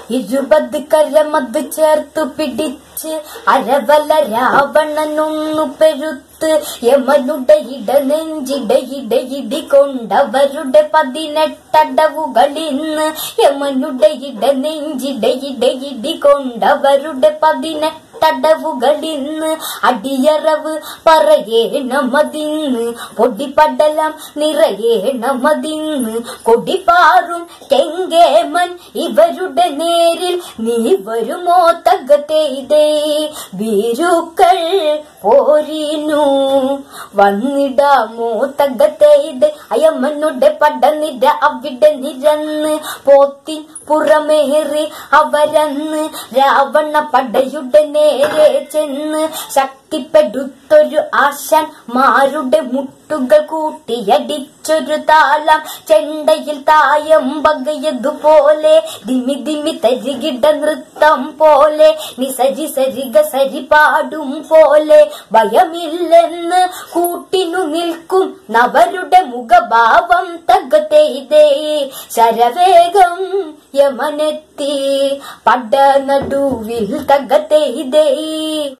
ഇരുപത് കരമത് ചേർത്തു പിടിച്ച് അരവല രാവണനൊന്നു പെരുത്ത് യമനുടെ ഇടനെഞ്ചിടയിടയിടി കൊണ്ടവരുടെ പതിനെട്ടടവുകളിന്ന് യമനുടെ ഇടനെഞ്ചിടയിടയിടി കൊണ്ടവരുടെ പതിനെട്ടടവുകളിന്ന് അടിയറവ് പറയേണമതിന്ന് പൊടിപടലം നിറയേണമതിന്ന് കൊടിപാറും കെങ്കേമൻ ഇവരുടെ നേരിൽ നീ വരുമോ തകത്തേതേ വീരുക്കൾ പോരീനു വന്നിടാമോ തകത്തേത് അയമനുടെ പടനിര അവിടെ നിരന്ന് പോത്തിൻ പുറമേറി അവരന്ന് രാവണ പടയുടെ നേരെ ചെന്ന് ശക്തിപ്പെടുത്തൊരു ആശാൻ മാരുടെ മുട്ടുകൾ കൂട്ടിയടിച്ചൊരു താളം ചെണ്ടയിൽ തായം പകയതുപോലെ ദിമി ദിമി തരികിട നൃത്തം പോലെ നിസരി സരിക സരി പാടും പോലെ ഭയമില്ലെന്ന് കൂട്ടിനു നിൽക്കും നവരുടെ മുഖഭാവം തകതെയ്തേ ശരവേഗം യമനെത്തി പടനടുവിൽ തകതെയ്തേ